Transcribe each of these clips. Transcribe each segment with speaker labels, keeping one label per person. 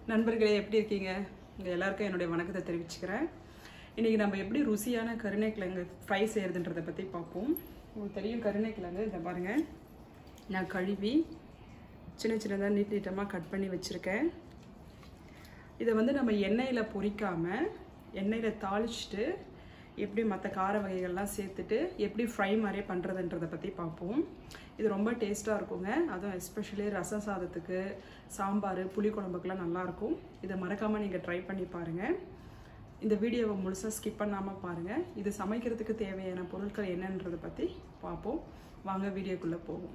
Speaker 1: நண்பர்களே எப்படி இருக்கீங்க உங்கள் எல்லாருக்கும் என்னுடைய வணக்கத்தை தெரிவிச்சுக்கிறேன் இன்றைக்கி நம்ம எப்படி ருசியான கருணைக்கிழங்கு ஃப்ரை செய்கிறதுன்றதை பற்றி பார்ப்போம் உங்களுக்கு தெரியும் கருணைக்கிழங்கு இதை பாருங்கள் நான் கழுவி சின்ன சின்னதாக நீட் நீட்டமாக கட் பண்ணி வச்சுருக்கேன் இதை வந்து நம்ம எண்ணெயில் பொரிக்காமல் எண்ணெயில் தாளிச்சிட்டு எப்படி மற்ற கார வகைகள்லாம் சேர்த்துட்டு எப்படி ஃப்ரை மாதிரியே பண்ணுறதுன்றதை பற்றி பார்ப்போம் இது ரொம்ப டேஸ்ட்டாக இருக்குங்க அதுவும் எஸ்பெஷலி ரசம் சாதத்துக்கு சாம்பார் புளிக்குழம்புக்கெலாம் நல்லாயிருக்கும் இதை மறக்காமல் நீங்கள் ட்ரை பண்ணி பாருங்கள் இந்த வீடியோவை முழுசாக ஸ்கிப் பண்ணாமல் பாருங்கள் இது சமைக்கிறதுக்கு தேவையான பொருட்கள் என்னன்றதை பற்றி பார்ப்போம் வாங்க வீடியோக்குள்ளே போவோம்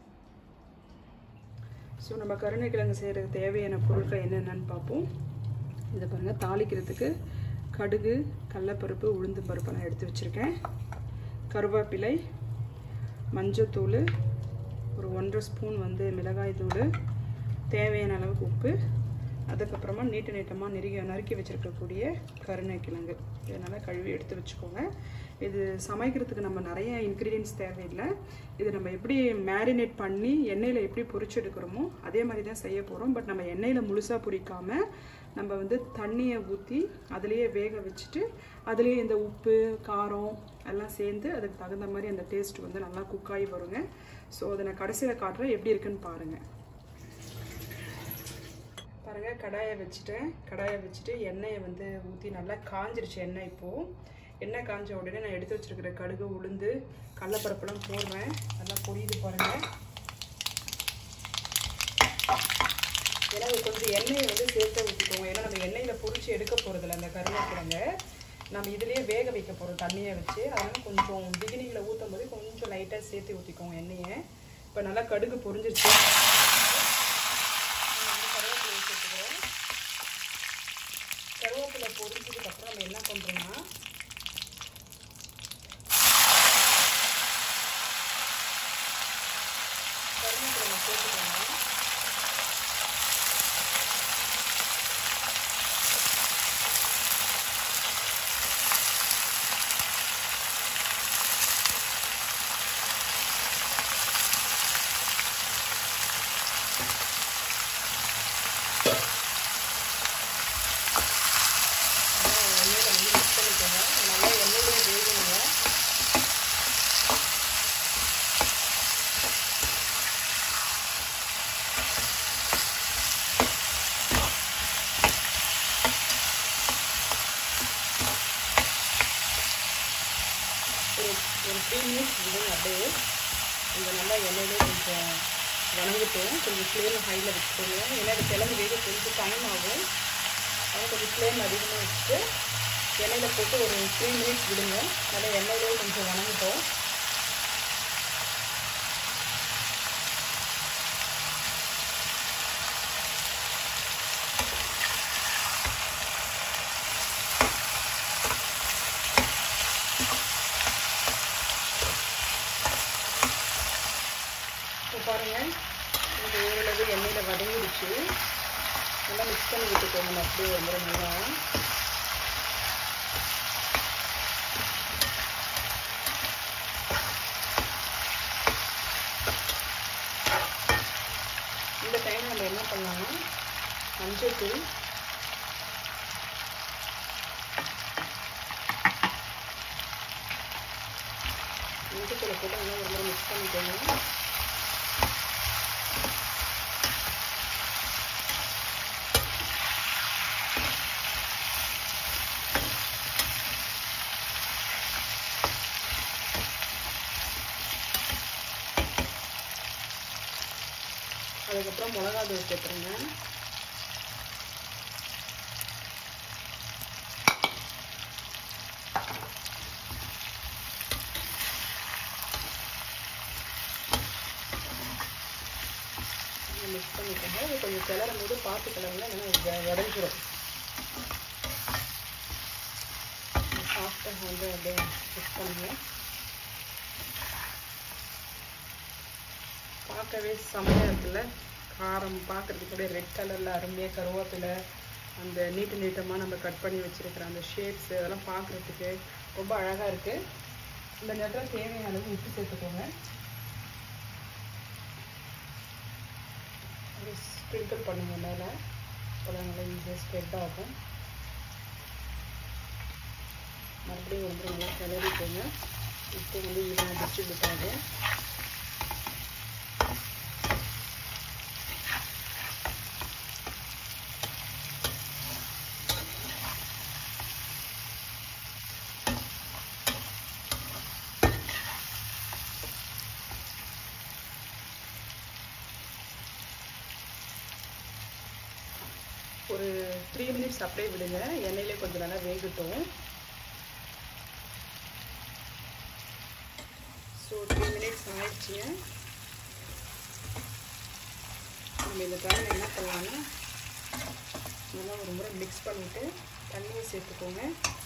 Speaker 1: ஸோ நம்ம கருணைக்கிழங்கு செய்கிறதுக்கு தேவையான பொருட்கள் என்னென்னு பார்ப்போம் இதை பாருங்கள் தாளிக்கிறதுக்கு கடுகு கடலப்பருப்பு உளுந்து பருப்பு நான் எடுத்து வச்சுருக்கேன் கருவேப்பிலை மஞ்சத்தூள் ஒரு ஒன்றரை ஸ்பூன் வந்து மிளகாய் தூள் தேவையான அளவுக்கு உப்பு அதுக்கப்புறமா நீட்டு நீட்டமாக நெருகி நறுக்கி வச்சுருக்கக்கூடிய கருணைக்கிழங்கு இதனால் கழுவி எடுத்து வச்சுக்கோங்க இது சமைக்கிறதுக்கு நம்ம நிறைய இன்க்ரீடியன்ஸ் தேவையில்லை இது நம்ம எப்படி மேரினேட் பண்ணி எண்ணெயில் எப்படி பொரிச்சு எடுக்கிறோமோ அதே மாதிரி தான் செய்ய போகிறோம் பட் நம்ம எண்ணெயில் முழுசாக பொரிக்காமல் நம்ம வந்து தண்ணியை ஊற்றி அதுலேயே வேக வச்சுட்டு அதுலேயே இந்த உப்பு காரம் எல்லாம் சேர்ந்து அதுக்கு தகுந்த மாதிரி அந்த டேஸ்ட் வந்து நல்லா குக்காகி வருங்க ஸோ அதை நான் கடைசியில் காட்டுறேன் எப்படி இருக்குன்னு பாருங்கள் பாருங்கள் கடாயை வச்சுட்டேன் கடாயை வச்சுட்டு எண்ணெயை வந்து ஊற்றி நல்லா காஞ்சிருச்சு எண்ணெய் இப்போது எண்ணெய் காஞ்ச உடனே நான் எடுத்து வச்சுருக்கிற கடுகு உளுந்து கடலப்பருப்புலாம் போடுறேன் நல்லா பொரியுது பாருங்கள் ஏன்னா இது கொஞ்சம் எண்ணெயை வந்து சேர்த்து ஊற்றிக்கோங்க ஏன்னா நம்ம எண்ணெயில் பொரிச்சு எடுக்க போகிறதில்ல அந்த கருவேப்பிலங்க நம்ம இதுலேயே வேக வைக்க போகிறோம் தண்ணியை வச்சு அதனால் கொஞ்சம் பிகினிங்கில் ஊற்றும் போது கொஞ்சம் லைட்டாக சேர்த்து ஊற்றிக்கோங்க எண்ணெயை இப்போ நல்லா கடுகு பொரிஞ்சிருச்சு கருவேப்பிலை சேர்த்துக்கிறோம் கருவேப்பிலை பொரிச்சதுக்கப்புறம் நம்ம என்ன பண்ணுறோம்னா கருவேப்பிலை சேர்த்துக்கோங்க எண்ணெயில் வந்து மிக்ஸ் பண்ணிக்கோங்க நல்லா எண்ணெயிலே வேகணுங்க ஒரு ஒரு த்ரீ மினிட்ஸ் விடுங்க அப்படியே இந்த நல்லா எண்ணெயிலே கொஞ்சம் வணங்கிட்டோம் கொஞ்சம் ஃப்ளேம் ஹையில் வச்சுக்கோங்க ஏன்னா அது கிளம்பி வேக கொஞ்சம் டைம் ஆகும் அதனால் கொஞ்சம் ஃப்ளேம் அதிகமாக வச்சுட்டு எண்ணெயில் போட்டு ஒரு த்ரீ மினிட்ஸ் விடுங்க நல்லா எண்ணெயிலே கொஞ்சம் வணங்கிட்டோம் இப்போ பாருங்கள் இது ஓரளவு எண்ணெயில் வதங்கிடுச்சு நல்லா மிக்ஸ் பண்ணி விட்டுக்கோங்க அப்படியே ரொம்ப நல்லா இந்த டைம் நம்ம என்ன பண்ணலாம்னா மஞ்சள் தூள் மஞ்சள் தூளை போட்டு நல்லா ஒரு முறை மிக்ஸ் பண்ணிக்கோங்க அதுக்கப்புறம் மிளகா தூள் சேர்த்துருங்க மிக்ஸ் பண்ணிக்கோங்க இது கொஞ்சம் கிளறும் போது பார்த்து கிளறுங்க இல்லைன்னா உடஞ்சிரும் சாஃப்டாக வந்து அப்படியே மிக்ஸ் பண்ணுங்க பார்க்கவே செம்மையாக இருக்குல்ல காரம் பார்க்குறதுக்கு அப்படியே ரெட் கலரில் அருமையாக கருவேப்பிலை அந்த நீட்டு நீட்டமாக நம்ம கட் பண்ணி வச்சுருக்கிற அந்த ஷேப்ஸ் அதெல்லாம் பார்க்குறதுக்கு ரொம்ப அழகாக இருக்குது இந்த நேரத்தில் தேவையான அளவு உப்பு சேர்த்துக்கோங்க ஸ்ப்ரிங்கிள் பண்ணுங்க மேலே அப்போதான் நல்லா ஈஸியாக ஸ்ப்ரெட் ஆகும் மறுபடியும் வந்து நல்லா கிளறிக்கோங்க இப்போ வந்து ஈவனாக டிஸ்ட்ரிபியூட் ஆகும் ஒரு த்ரீ மினிட்ஸ் அப்படியே விடுங்க எண்ணெயிலே கொஞ்சம் நல்லா வேகட்டும் ஸோ த்ரீ மினிட்ஸ் ஆயிடுச்சுங்க நம்ம இந்த டைம் என்ன பண்ணலாம்னா நல்லா ஒரு முறை மிக்ஸ் பண்ணிவிட்டு தண்ணியை சேர்த்துக்கோங்க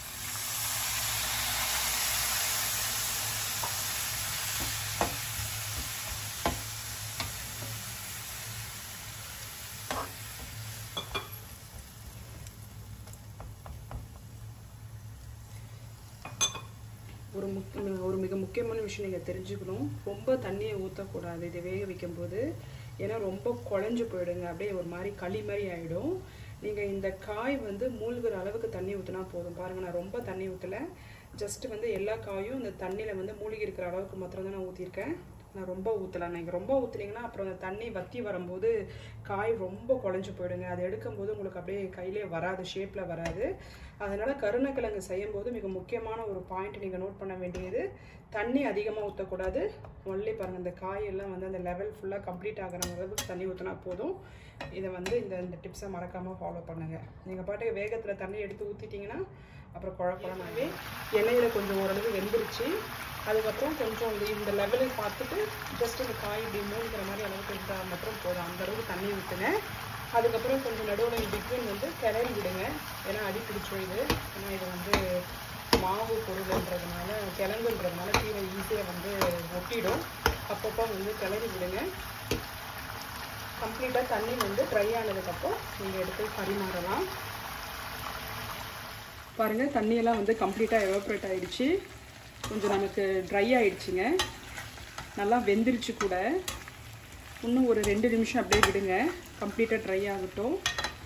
Speaker 1: ஒரு முக் ஒரு மிக முக்கியமான விஷயம் நீங்கள் தெரிஞ்சுக்கணும் ரொம்ப தண்ணியை ஊற்றக்கூடாது இதை வேக வைக்கும்போது ஏன்னா ரொம்ப குழஞ்சு போயிடுங்க அப்படியே ஒரு மாதிரி களி மாதிரி ஆகிடும் நீங்கள் இந்த காய் வந்து மூழ்கிற அளவுக்கு தண்ணி ஊற்றினா போதும் பாருங்கள் நான் ரொம்ப தண்ணி ஊற்றலை ஜஸ்ட் வந்து எல்லா காயும் இந்த தண்ணியில் வந்து மூழ்கி இருக்கிற அளவுக்கு மாத்திரம் தான் நான் ஊற்றிருக்கேன் நான் ரொம்ப ஊற்றலை நீங்கள் ரொம்ப ஊற்றுனீங்கன்னா அப்புறம் அந்த தண்ணி வற்றி வரும்போது காய் ரொம்ப குழஞ்சு போயிடுங்க அதை எடுக்கும்போது உங்களுக்கு அப்படியே கையிலே வராது ஷேப்பில் வராது அதனால் கருணக்கிழங்கு செய்யும்போது மிக முக்கியமான ஒரு பாயிண்ட் நீங்கள் நோட் பண்ண வேண்டியது தண்ணி அதிகமாக ஊற்றக்கூடாது ஒன்லி பாருங்கள் இந்த காயெல்லாம் வந்து அந்த லெவல் ஃபுல்லாக கம்ப்ளீட் ஆகிற அளவுக்கு தண்ணி ஊற்றினா போதும் இதை வந்து இந்த இந்த டிப்ஸை மறக்காமல் ஃபாலோ பண்ணுங்கள் நீங்கள் பாட்டுக்கு வேகத்தில் தண்ணி எடுத்து ஊற்றிட்டிங்கன்னா அப்புறம் குழ குழம்பாவே எண்ணெயில் கொஞ்சம் ஓரளவு வெந்துருச்சு அதுக்கப்புறம் கொஞ்சம் இந்த இந்த லெவலுக்கு பார்த்துட்டு ஜஸ்ட் இந்த காய் இப்படி மூழ்கிற மாதிரி அளவுக்கு இருந்தால் மாத்திரம் போதும் அந்த அளவுக்கு தண்ணி ஊற்றுங்க அதுக்கப்புறம் கொஞ்சம் நடுவில் பிட்வீன் வந்து கிளறி விடுங்க ஏன்னா அடி பிடிச்சோம் இது ஏன்னா இது வந்து மாவு பொருள்ன்றதுனால கிழங்குன்றதுனால கீழே ஈஸியாக வந்து ஒட்டிடும் அப்பப்போ வந்து கிளறி விடுங்க கம்ப்ளீட்டாக தண்ணி வந்து ட்ரை ஆனதுக்கப்புறம் நீங்கள் எடுத்து பரிமாறலாம் பாருங்கள் தண்ணியெல்லாம் வந்து கம்ப்ளீட்டாக எவாப்ரேட் ஆகிடுச்சு கொஞ்சம் நமக்கு ட்ரை ஆகிடுச்சிங்க நல்லா வெந்துருச்சு கூட இன்னும் ஒரு ரெண்டு நிமிஷம் அப்படியே விடுங்க கம்ப்ளீட்டாக ட்ரை ஆகட்டும்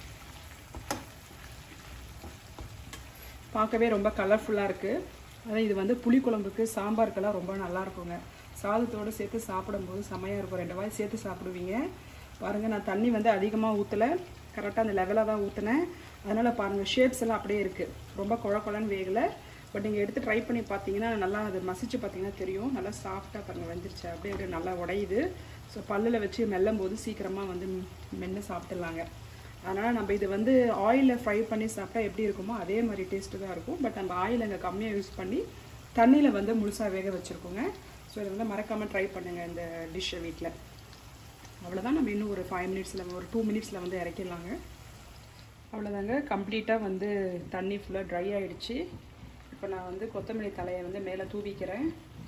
Speaker 1: பார்க்கவே ரொம்ப கலர்ஃபுல்லாக இருக்குது அதான் இது வந்து புளிக்குழம்புக்கு சாம்பாருக்கெல்லாம் ரொம்ப நல்லா இருக்குங்க சாதத்தோடு சேர்த்து சாப்பிடும்போது செமையாக இருக்கும் ரெண்டு வாய் சேர்த்து சாப்பிடுவீங்க பாருங்கள் நான் தண்ணி வந்து அதிகமாக ஊற்றலை கரெக்டாக அந்த லெவலாக தான் ஊற்றினேன் அதனால் பாருங்கள் ஷேப்ஸ் எல்லாம் அப்படியே இருக்குது ரொம்ப குழ குழன்னு வேகலை பட் நீங்கள் எடுத்து ட்ரை பண்ணி பார்த்தீங்கன்னா நல்லா அது மசிச்சு பார்த்தீங்கன்னா தெரியும் நல்லா சாஃப்டாக பாருங்கள் வெந்துருச்சு அப்படியே அப்படியே நல்லா உடையுது ஸோ பல்லில் வச்சு மெல்லும் போது சீக்கிரமாக வந்து மென்று சாப்பிட்டுலாங்க அதனால் நம்ம இது வந்து ஆயிலில் ஃப்ரை பண்ணி சாப்பிட்டா எப்படி இருக்குமோ அதே மாதிரி டேஸ்ட்டு தான் இருக்கும் பட் நம்ம ஆயில் அங்கே கம்மியாக யூஸ் பண்ணி தண்ணியில் வந்து முழுசாக வேக வச்சுருக்கோங்க ஸோ இதை வந்து மறக்காமல் ட்ரை பண்ணுங்கள் இந்த டிஷ்ஷை வீட்டில் அவ்வளோதான் நம்ம இன்னும் ஒரு ஃபைவ் மினிட்ஸில் ஒரு டூ மினிட்ஸில் வந்து இறக்கிடலாங்க அவ்வளோதாங்க கம்ப்ளீட்டாக வந்து தண்ணி ஃபுல்லாக ட்ரை ஆகிடுச்சு இப்போ நான் வந்து கொத்தமல்லி தலையை வந்து மேலே தூவிக்கிறேன்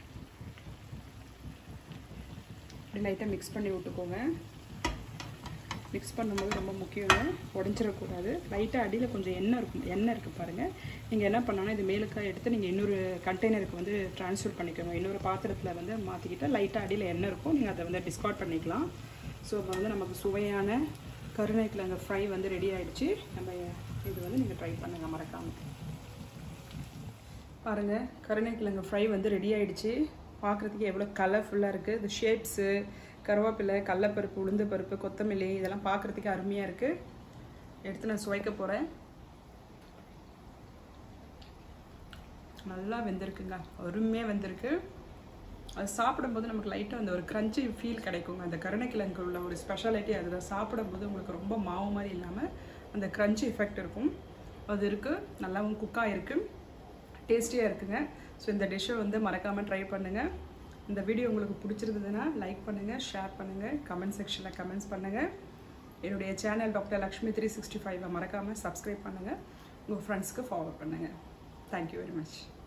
Speaker 1: இப்படி லைட்டாக மிக்ஸ் பண்ணி விட்டுக்கோங்க மிக்ஸ் பண்ணும்போது ரொம்ப முக்கியங்க உடஞ்சிடக்கூடாது லைட்டாக அடியில் கொஞ்சம் எண்ணெய் இருக்கும் எண்ணெய் இருக்குது பாருங்கள் நீங்கள் என்ன பண்ணணும்னா இது மேலுக்காக எடுத்து நீங்கள் இன்னொரு கண்டெய்னருக்கு வந்து ட்ரான்ஸ்ஃபர் பண்ணிக்கோங்க இன்னொரு பாத்திரத்தில் வந்து மாற்றிக்கிட்டு லைட்டாக அடியில் எண்ணெய் இருக்கும் நீங்கள் அதை வந்து டிஸ்கார்ட் பண்ணிக்கலாம் ஸோ இப்போ வந்து நமக்கு சுவையான கருணைக்கிழங்கு ஃப்ரை வந்து ரெடி ஆகிடுச்சு நம்ம இது வந்து நீங்கள் ட்ரை பண்ணுங்கள் மறக்காமல் பாருங்கள் கருணைக்கிழங்கு ஃப்ரை வந்து ரெடி ஆகிடுச்சு பார்க்குறதுக்கு எவ்வளோ கலர்ஃபுல்லாக இருக்குது இந்த ஷேப்ஸு கருவேப்பிலை கடலப்பருப்பு உளுந்து பருப்பு கொத்தமல்லி இதெல்லாம் பார்க்குறதுக்கு அருமையாக இருக்குது எடுத்து நான் சுவைக்க போகிறேன் நல்லா வெந்திருக்குங்க அருமையாக வெந்திருக்கு அது சாப்பிடும்போது நமக்கு லைட்டாக அந்த ஒரு க்ரன்ச்சி ஃபீல் கிடைக்குங்க அந்த கருணைக்கிழங்கு உள்ள ஒரு ஸ்பெஷாலிட்டி அதுதான் சாப்பிடும்போது உங்களுக்கு ரொம்ப மாவு மாதிரி இல்லாமல் அந்த க்ரன்ச்சி எஃபெக்ட் இருக்கும் அது இருக்குது நல்லாவும் குக்காக இருக்குது டேஸ்டியாக இருக்குங்க ஸோ இந்த டிஷ்ஷை வந்து மறக்காமல் ட்ரை பண்ணுங்கள் இந்த வீடியோ உங்களுக்கு பிடிச்சிருந்ததுன்னா லைக் பண்ணுங்கள் ஷேர் பண்ணுங்கள் கமெண்ட் செக்ஷனில் கமெண்ட்ஸ் பண்ணுங்கள் என்னுடைய channel doctor Lakshmi three sixty ஃபைவை மறக்காமல் சப்ஸ்கிரைப் பண்ணுங்கள் உங்கள் ஃப்ரெண்ட்ஸ்க்கு ஃபார்வர்ட் பண்ணுங்கள் தேங்க்யூ வெரி மச்